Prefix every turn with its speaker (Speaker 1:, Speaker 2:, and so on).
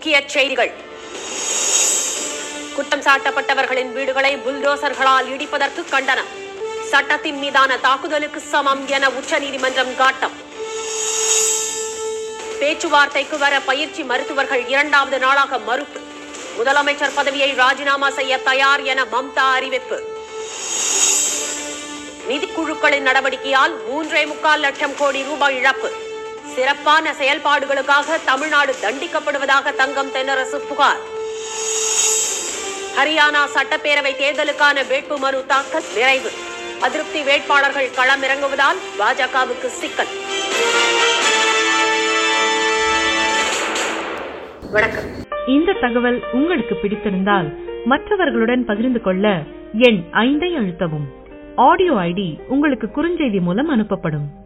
Speaker 1: முக்கிய செய்திகள் குற்றம் சாட்டப்பட்டவர்களின் வீடுகளை புல்டோசர்களால் இடிப்பதற்கு கண்டனம் சட்டத்தின் மீதான தாக்குதலுக்கு சமம் என உச்சநீதிமன்றம் காட்டம் பேச்சுவார்த்தைக்கு வர பயிற்சி மருத்துவர்கள் இரண்டாவது நாளாக மறுப்பு முதலமைச்சர் பதவியை ராஜினாமா செய்ய தயார் என மம்தா அறிவிப்பு நிதிக்குழுக்களின் நடவடிக்கையால் மூன்றே முக்கால் லட்சம் கோடி ரூபாய் இழப்பு சிறப்பான செயல்பாடுகளுக்காக தமிழ்நாடு தண்டிக்கப்படுவதாக தங்கம் தென்னரசு புகார் ஹரியானா சட்டப்பேரவை தேர்தலுக்கான வேட்புமனு தாக்கல் நிறைவு அதிருப்தி வேட்பாளர்கள் களமிறங்குவதால் பாஜகவுக்கு சிக்கல் வணக்கம்
Speaker 2: இந்த தகவல் உங்களுக்கு பிடித்திருந்தால் மற்றவர்களுடன் பகிர்ந்து கொள்ள எண் ஐந்தை அழுத்தவும் ஆடியோ ஐடி உங்களுக்கு குறுஞ்செய்தி மூலம் அனுப்பப்படும்